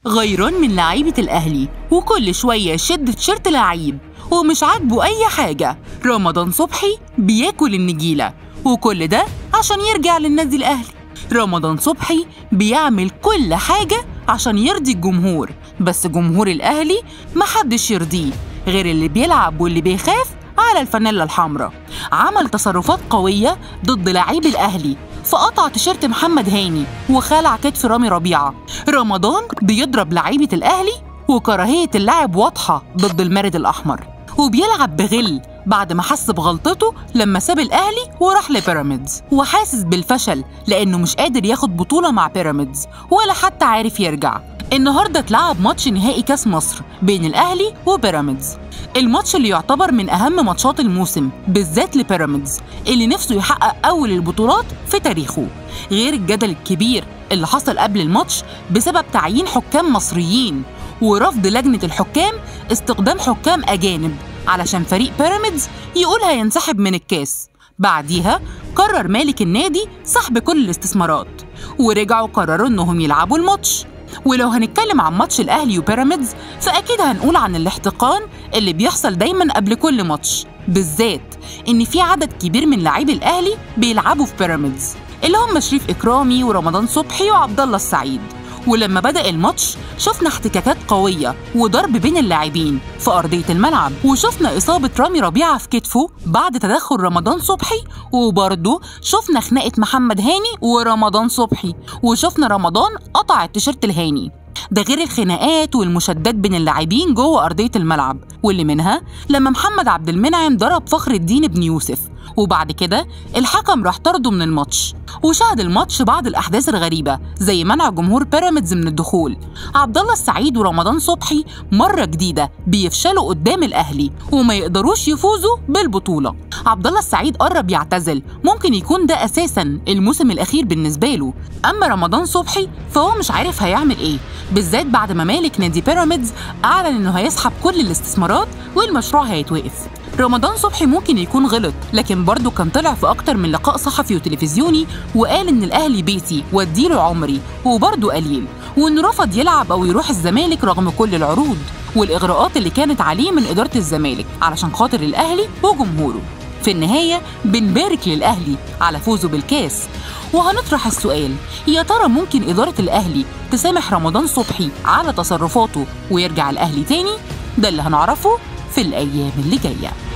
غيران من لعيبة الأهلي وكل شوية يشد تيشيرت لعيب ومش عاجبه أي حاجة رمضان صبحي بياكل النجيلة وكل ده عشان يرجع للنادي الأهلي رمضان صبحي بيعمل كل حاجة عشان يرضي الجمهور بس جمهور الأهلي محدش يرضيه غير اللي بيلعب واللي بيخاف على الفانيلا الحمراء عمل تصرفات قوية ضد لاعبي الأهلي فقطع تيشيرت محمد هاني وخلع كتف رامي ربيعة رمضان بيضرب لعيبة الأهلي وكراهية اللاعب واضحة ضد المارد الأحمر وبيلعب بغل بعد ما حس بغلطته لما ساب الأهلي وراح لبيراميدز وحاسس بالفشل لأنه مش قادر ياخد بطولة مع بيراميدز ولا حتى عارف يرجع النهارده اتلعب ماتش نهائي كاس مصر بين الأهلي وبيراميدز الماتش اللي يعتبر من أهم ماتشات الموسم بالذات لبيراميدز اللي نفسه يحقق أول البطولات في تاريخه غير الجدل الكبير اللي حصل قبل الماتش بسبب تعيين حكام مصريين ورفض لجنة الحكام استخدام حكام أجانب علشان فريق بيراميدز يقول هينسحب من الكاس بعديها قرر مالك النادي سحب كل الاستثمارات ورجعوا قرروا انهم يلعبوا الماتش ولو هنتكلم عن ماتش الاهلي وبيراميدز فاكيد هنقول عن الاحتقان اللي بيحصل دايما قبل كل ماتش بالذات ان في عدد كبير من لاعبي الاهلي بيلعبوا في بيراميدز اللي هم شريف اكرامي ورمضان صبحي وعبد الله السعيد ولما بدأ الماتش شفنا احتكاكات قوية وضرب بين اللاعبين في أرضية الملعب وشفنا إصابة رامي ربيعة في كتفه بعد تدخل رمضان صبحي وبرضه شفنا خناقة محمد هاني ورمضان صبحي وشفنا رمضان قطع التيشيرت الهاني ده غير الخناقات والمشادات بين اللاعبين جوه أرضية الملعب واللي منها لما محمد عبد المنعم ضرب فخر الدين بن يوسف وبعد كده الحكم راح طرده من الماتش وشهد الماتش بعض الأحداث الغريبة زي منع جمهور بيراميدز من الدخول عبد الله السعيد ورمضان صبحي مرة جديدة بيفشلوا قدام الأهلي وما يقدروش يفوزوا بالبطولة عبد الله السعيد قرب يعتزل ممكن يكون ده أساسا الموسم الأخير بالنسبة له أما رمضان صبحي فهو مش عارف هيعمل إيه بالذات بعد ما مالك نادي بيراميدز أعلن إنه هيسحب كل الاستثمارات والمشروع هيتوقف رمضان صبحي ممكن يكون غلط لكن برضه كان طلع في أكتر من لقاء صحفي وتلفزيوني وقال إن الأهلي بيتي واديله عمري وبرضه قليل وإنه رفض يلعب أو يروح الزمالك رغم كل العروض والإغراءات اللي كانت عليه من إدارة الزمالك علشان خاطر الأهلي وجمهوره في النهاية بنبارك للأهلي على فوزه بالكاس وهنطرح السؤال يا ترى ممكن إدارة الأهلي تسامح رمضان صبحي على تصرفاته ويرجع الأهلي تاني؟ ده اللي هنعرفه في الأيام اللي جايه